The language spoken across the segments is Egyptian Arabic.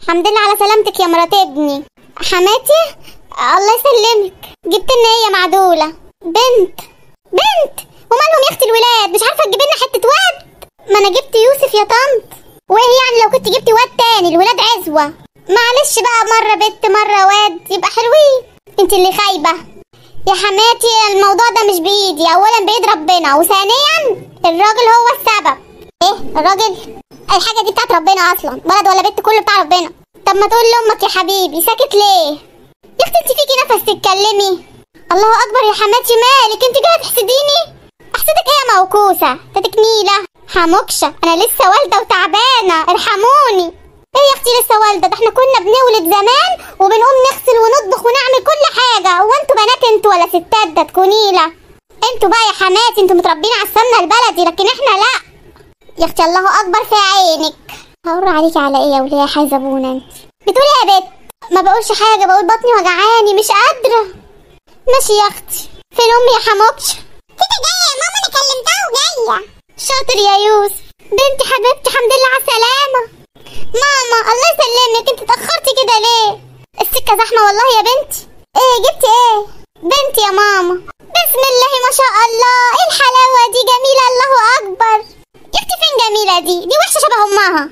الحمد لله على سلامتك يا مرات ابني حماتي الله يسلمك جبت لنا ايه يا معدوله بنت بنت ومالهم يا اختي الولاد مش عارفه تجيب لنا حته واد ما انا جبت يوسف يا طنط وايه يعني لو كنت جبتي واد تاني الولاد عزوه معلش بقى مره بنت مره واد يبقى حلوين انت اللي خايبه يا حماتي الموضوع ده مش بايدي اولا بايد ربنا وثانيا الراجل هو السبب ايه الراجل الحاجه دي بتاعت ربنا اصلا ولد ولا بنت كله بتاع ربنا طب ما تقول لامك يا حبيبي ساكت ليه يا اختي انت فيكي نفس تتكلمي الله اكبر يا حماتي مالك انت كده تحسديني احسدك ايه يا موكوسه تتك نيله حموكشه انا لسه والده وتعبانه ارحموني ايه يا اختي لسه والده ده احنا كنا بنولد زمان وبنقوم نغسل ونطبخ ونعمل كل حاجه هو انتوا بنات انتوا ولا ستات ده تكونيله انتوا بقى يا حماتي انتوا متربيين على السمنه البلدي لكن احنا لا يا اختي الله اكبر في عينك هقر عليكي على ايه يا وليه حيزبونه انت بتقولي إيه يا بت ما بقولش حاجه بقول بطني وجعاني مش قادره ماشي يا اختي فين امي يا حموكش تيتا جايه يا ماما انا كلمتها وجايه شاطر يا يوسف بنتي حبيبتي الحمد لله على السلامه ماما الله يسلمك انت اتاخرتي كده ليه السكه زحمه والله يا بنتي ايه جبتي ايه بنتي يا ماما بسم الله ما شاء الله ايه الحلاوه دي جميله الله اكبر يا اختي فين جميله دي دي وحشه شبه امها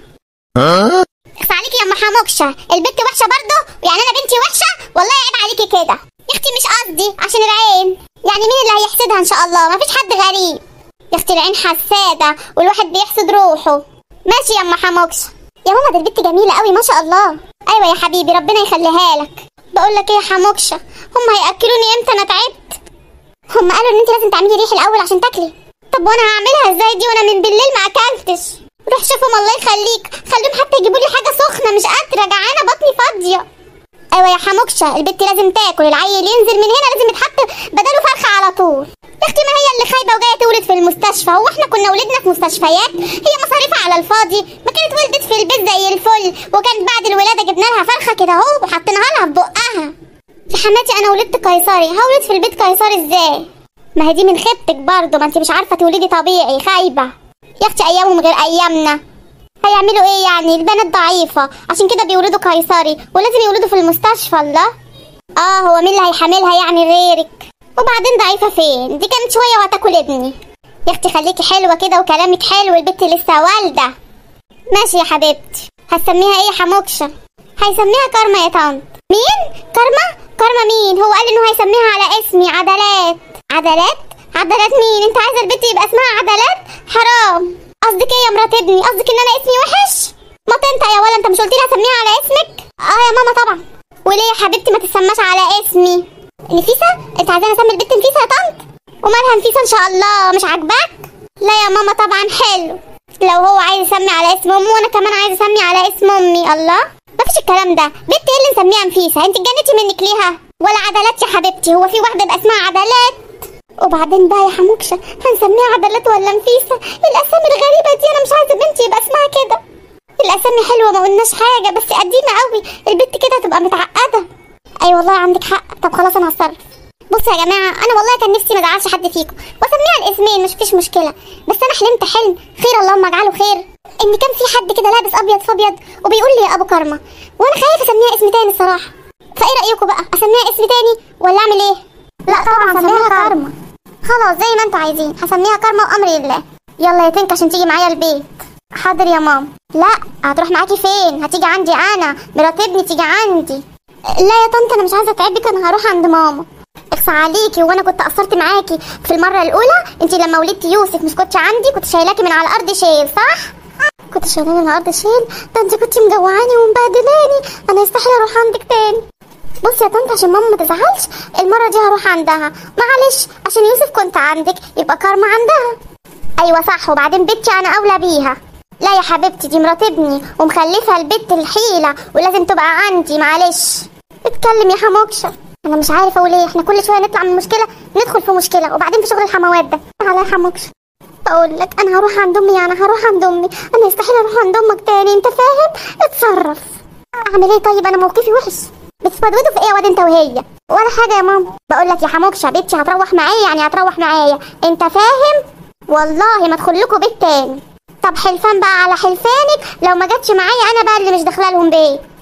اخس عليكي يا ام حموكشه البنت وحشه برضه يعني انا بنتي وحشه والله عيب عليكي كده يا اختي مش قصدي عشان العين يعني مين اللي هيحسدها ان شاء الله مفيش حد غريب يا اختي العين حساده والواحد بيحسد روحه ماشي يا ام حموكشه يا ماما دي البنت جميله قوي ما شاء الله ايوه يا حبيبي ربنا يخليها لك بقول لك ايه يا حموكشه هم هياكلوني امتى انا تعبت هم قالوا ان انت لازم تعملي ريح الاول عشان تاكلي طب وانا هعملها ازاي دي وانا من بالليل ما اكلتش روح شوفهم الله يخليك خليهم حتى يجيبوا لي حاجه سخنه مش قادره جعانه بطني فاضيه ايوه يا حموكشه البت لازم تاكل العيل ينزل من هنا لازم يتحط بداله فرخه على طول يا اختي ما هي اللي خايبه وجايه تولد في المستشفى هو احنا كنا ولدنا في مستشفيات هي مصاريفها على الفاضي ما كانت ولدت في البيت زي الفل وكانت بعد الولاده جبنا لها فرخه كده اهو وحطيناها لها في بقها يا حماتي انا ولدت قيصري هولد في البيت قيصري ازاي ما هي دي من خيبتك برضه ما انت مش عارفه تولدي طبيعي خايبه يا اختي ايامهم غير ايامنا هيعملوا ايه يعني البنات ضعيفه عشان كده بيولدوا قيصري ولازم يولدوا في المستشفى الله اه هو مين اللي هيحملها يعني غيرك وبعدين ضعيفه فين دي كانت شويه وهتاكل ابني يا اختي خليكي حلوه كده وكلامك حلو البت لسه والده ماشي يا حبيبتي هتسميها ايه يا حموكشه هيسميها كارما يا طنط مين كارما كارما مين هو قال انه هيسميها على اسمي عدلات عدلات عدلات مين انت عايزه البت يبقى اسمها عدلات حرام قصدك ايه يا مرات ابني قصدك ان انا اسمي وحش ما انت يا ولا انت مش قلت لي هسميها على اسمك اه يا ماما طبعا وليه يا حبيبتي ما تسماش على اسمي نفيسه انت عايزاني اسمي البت نفيسه يا طنط ومالها نفيسه ان شاء الله مش عاجباك لا يا ماما طبعا حلو لو هو عايز يسمي على اسم امه وانا كمان عايز اسمي على اسم امي الله مفيش الكلام ده بنت ايه اللي نسميها نفيسه انت اتجننتي منك ليها ولا عدلات يا حبيبتي هو في واحده يبقى اسمها عدلات وبعدين بقى يا حموكشه هنسميها عدلات ولا نفيسه الاسامي الغريبه دي انا مش عايزه بنتي يبقى اسمها كده الاسامي حلوه ما قلناش حاجه بس قديمه قوي البنت كده هتبقى متعقده اي أيوة والله عندك حق طب خلاص انا هتصرف بصوا يا جماعه انا والله كان نفسي ما ازعلش حد فيكم واسميها الاسمين مش فيش مشكله بس انا حلمت حلم خير اللهم اجعله خير ان كان في حد كده لابس ابيض في ابيض وبيقول لي يا ابو كرمه وانا خايفه اسميها اسم تاني الصراحه فايه رايكم بقى اسميها اسم تاني ولا اعمل ايه لا طبعا اسميها كارما خلاص زي ما انتوا عايزين هسميها كارما وامر لله يلا يا تنك عشان تيجي معايا البيت حاضر يا ماما لا هتروح معاكي فين هتيجي عندي انا مرات ابني تيجي عندي لا يا طنط انا مش عايزه اتعبك انا هروح عند ماما اخصى عليكي وانا كنت قصرت معاكي في المره الاولى انت لما ولدتي يوسف مش كنت عندي كنت شايلاكي من على الارض شيل صح كنت شايلاني من على الارض شيل ده انت كنت مجوعاني ومبهدلاني انا يستحيل اروح عندك تاني بصي يا طنط عشان ماما ما تزعلش المره دي هروح عندها معلش عشان يوسف كنت عندك يبقى كارما عندها ايوه صح وبعدين بنتي انا اولى بيها لا يا حبيبتي دي مرات ابني ومخلفه البت الحيله ولازم تبقى عندي معلش اتكلم يا حموكشه انا مش عارفه اقول ايه احنا كل شويه نطلع من مشكله ندخل في مشكله وبعدين في شغل الحموات ده تعالى يا حموكشه اقول لك انا هروح عند امي يعني هروح عند امي انا يستحيل اروح عند امك تاني انت فاهم اتصرف اعمل ايه طيب انا موقفي وحش بتسودودوا في ايه يا واد انت وهي ولا حاجه يا ماما بقول لك يا حموكشه بنتي هتروح معايا يعني هتروح معايا انت فاهم والله ما ادخل لكم بيت تاني طب حلفان بقى على حلفانك لو ما جاتش معايا انا بقى اللي مش داخله لهم بيت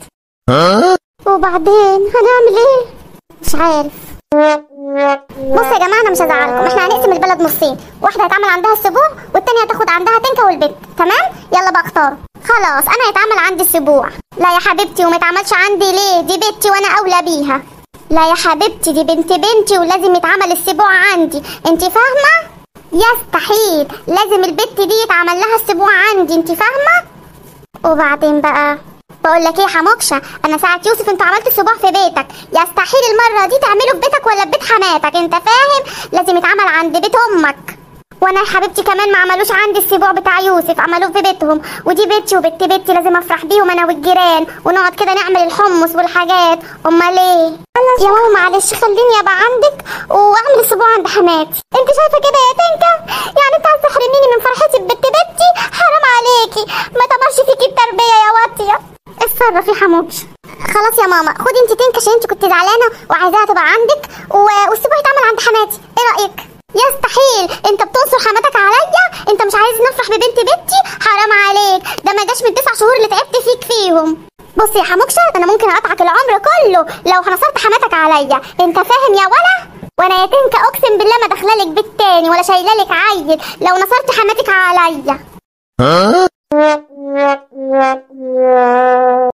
وبعدين هنعمل ايه مش عارف بص يا جماعه انا مش هزعلكم احنا هنقسم البلد نصين واحده هيتعمل عندها السبوع والتانيه هتاخد عندها تنكه والبنت تمام يلا بقى اختاروا خلاص انا هيتعمل عندي السبوع لا يا حبيبتي وما يتعملش عندي ليه دي بنتي وانا اولى بيها لا يا حبيبتي دي بنت بنتي ولازم يتعمل السبوع عندي انت فاهمه يستحيل لازم البت دي يتعمل لها السبوع عندي انت فاهمه وبعدين بقى بقول لك ايه يا حموكشه انا ساعه يوسف انت عملت السبوع في بيتك يستحيل المره دي تعمله في بيتك ولا في بيت حماتك انت فاهم لازم يتعمل عند بيت امك وانا يا حبيبتي كمان ما عملوش عندي السبوع بتاع يوسف عملوه في بيتهم ودي بيتي وبنت بيتي لازم افرح بيهم انا والجيران ونقعد كده نعمل الحمص والحاجات امال ايه يا ماما معلش خليني ابقى عندك واعمل السبوع عند حماتي انت شايفه كده يا تنكه يعني انت عايزه تحرميني من فرحتي ببنت بنتي حرام عليكي ما طبعش فيكي التربيه يا واطيه اتصرف يا حموش خلاص يا ماما خدي انت تنكه عشان انت كنت زعلانه وعايزاها تبقى عندك و... والسبوع يتعمل عند حماتي ايه رايك يستحيل انت بتنصر حماتك عليا انت مش عايز نفرح ببنت بنتي حرام عليك ده ما جاش من التسع شهور اللي تعبت فيك فيهم بص يا حموكشه انا ممكن اقطعك العمر كله لو نصرت حماتك عليا انت فاهم يا ولا وانا يا تنكه اقسم بالله ما داخلالك بيت تاني ولا شايلالك عيل لو نصرت حماتك عليا